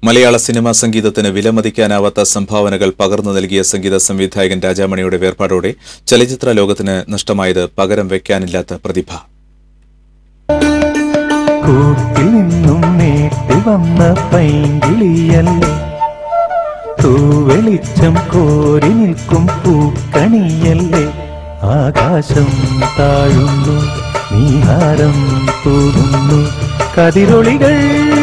മലയാള സിനിമാ സംഗീതത്തിന് വിലമതിക്കാനാവാത്ത സംഭാവനകൾ പകർന്നു നൽകിയ സംഗീത സംവിധായകൻ രാജാമണിയുടെ വേർപാടോടെ ചലച്ചിത്ര ലോകത്തിന് നഷ്ടമായത് പകരം വയ്ക്കാനില്ലാത്ത പ്രതിഭ കൂട്ടിൽ നിന്നും നേട്ടി വന്ന പൈങ്കിളിയല്ലേ തൂവെളിച്ചം കോരി നിൽക്കും പൂക്കണിയല്ലേ ആകാശം താഴുന്നു നീഹാരം തൂകുന്നു കതിരൊളികൾ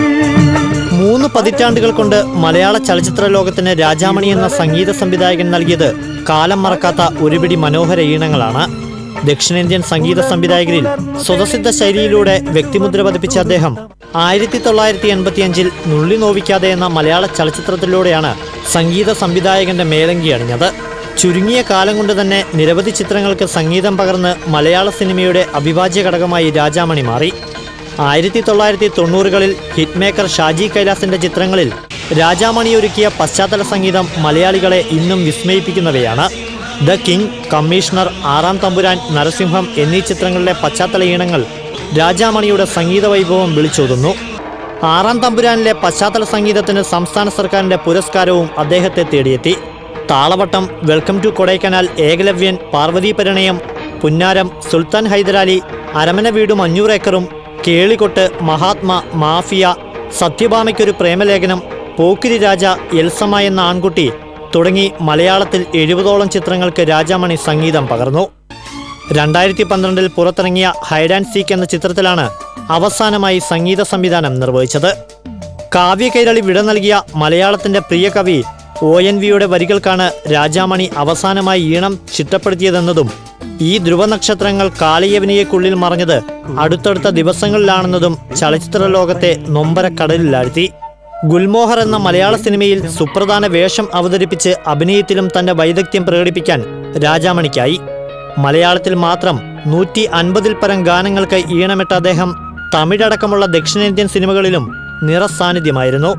മൂന്ന് പതിറ്റാണ്ടുകൾ കൊണ്ട് മലയാള ചലച്ചിത്ര ലോകത്തിന് രാജാമണി എന്ന സംഗീത സംവിധായകൻ നൽകിയത് കാലം മറക്കാത്ത ഒരുപിടി മനോഹര ഈണങ്ങളാണ് ദക്ഷിണേന്ത്യൻ സംഗീത സംവിധായകരിൽ സ്വതസിദ്ധ ശൈലിയിലൂടെ വ്യക്തിമുദ്ര പതിപ്പിച്ച അദ്ദേഹം ആയിരത്തി തൊള്ളായിരത്തി എൺപത്തിയഞ്ചിൽ നുള്ളി നോവിക്കാതെ എന്ന മലയാള ചലച്ചിത്രത്തിലൂടെയാണ് സംഗീത സംവിധായകന്റെ മേലങ്കി അണിഞ്ഞത് ചുരുങ്ങിയ കാലം കൊണ്ട് തന്നെ നിരവധി ചിത്രങ്ങൾക്ക് സംഗീതം പകർന്ന് മലയാള സിനിമയുടെ അവിഭാജ്യ ഘടകമായി രാജാമണി മാറി ആയിരത്തി തൊള്ളായിരത്തി തൊണ്ണൂറുകളിൽ ഹിറ്റ് മേക്കർ ഷാജി കൈലാസിന്റെ ചിത്രങ്ങളിൽ രാജാമണി ഒരുക്കിയ പശ്ചാത്തല സംഗീതം മലയാളികളെ ഇന്നും വിസ്മയിപ്പിക്കുന്നവയാണ് ദ കിങ് കമ്മീഷണർ ആറാം തമ്പുരാൻ നരസിംഹം എന്നീ ചിത്രങ്ങളിലെ പശ്ചാത്തല ഈണങ്ങൾ രാജാമണിയുടെ സംഗീത വൈഭവം വിളിച്ചോതുന്നു ആറാം തമ്പുരാനിലെ പശ്ചാത്തല സംഗീതത്തിന് സംസ്ഥാന സർക്കാരിന്റെ പുരസ്കാരവും അദ്ദേഹത്തെ തേടിയെത്തി താളവട്ടം വെൽക്കം ടു കൊടൈക്കനാൽ ഏകലവ്യൻ പാർവതി പരിണയം പുന്നാരം സുൽത്താൻ ഹൈദരാലി അരമന വീടും അഞ്ഞൂറ് ഏക്കറും കേളികൊട്ട് മഹാത്മ മാഫിയ സത്യഭാമയ്ക്കൊരു പ്രേമലേഖനം പോക്കിരി രാജ എൽസമ എന്ന ആൺകുട്ടി തുടങ്ങി മലയാളത്തിൽ എഴുപതോളം ചിത്രങ്ങൾക്ക് രാജാമണി സംഗീതം പകർന്നു രണ്ടായിരത്തി പന്ത്രണ്ടിൽ പുറത്തിറങ്ങിയ ഹൈഡ് ആൻഡ് സീക്ക് എന്ന ചിത്രത്തിലാണ് അവസാനമായി സംഗീത സംവിധാനം നിർവഹിച്ചത് കാവ്യ കൈരളി വിട നൽകിയ മലയാളത്തിന്റെ പ്രിയ കവി ഒ എൻ വിയുടെ വരികൾക്കാണ് രാജാമണി അവസാനമായി ഈണം ചിട്ടപ്പെടുത്തിയതെന്നതും ഈ ധ്രുവനക്ഷത്രങ്ങൾ കാളിയവനിയെക്കുള്ളിൽ മറഞ്ഞത് അടുത്തടുത്ത ദിവസങ്ങളിലാണെന്നതും ചലച്ചിത്ര ലോകത്തെ നൊമ്പരക്കടലിലാഴ്ത്തി ഗുൽമോഹർ എന്ന മലയാള സിനിമയിൽ സുപ്രധാന വേഷം അവതരിപ്പിച്ച് അഭിനയത്തിലും തന്റെ വൈദഗ്ധ്യം പ്രകടിപ്പിക്കാൻ രാജാമണിക്കായി മലയാളത്തിൽ മാത്രം നൂറ്റി അൻപതിൽ പരം ഗാനങ്ങൾക്ക് ഈണമിട്ട അദ്ദേഹം തമിഴടക്കമുള്ള ദക്ഷിണേന്ത്യൻ സിനിമകളിലും നിറസാന്നിധ്യമായിരുന്നു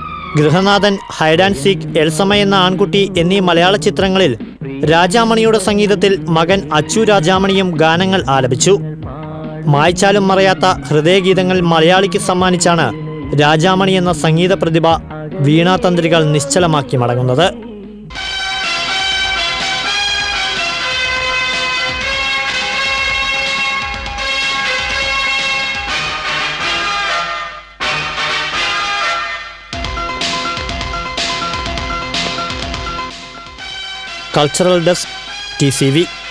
Grihanathan hide and seek Elsamma എന്ന ആൺകുട്ടി എന്നീ മലയാള ചിത്രങ്ങളിൽ രാജാമണിയുടെ സംഗീതത്തിൽ മകൻ അച്ചു രാജാമണിയും ഗാനങ്ങൾ ആലപിച്ചു മായ്ച്ചാലും മറയാത്ത ഹൃദയഗീതങ്ങൾ മലയാളിക്ക് സമ്മാനിച്ചാണ് രാജാമണി എന്ന സംഗീത പ്രതിഭ വീണാതന്ത്രികൾ നിശ്ചലമാക്കി മടങ്ങുന്നത് cultural desk T C V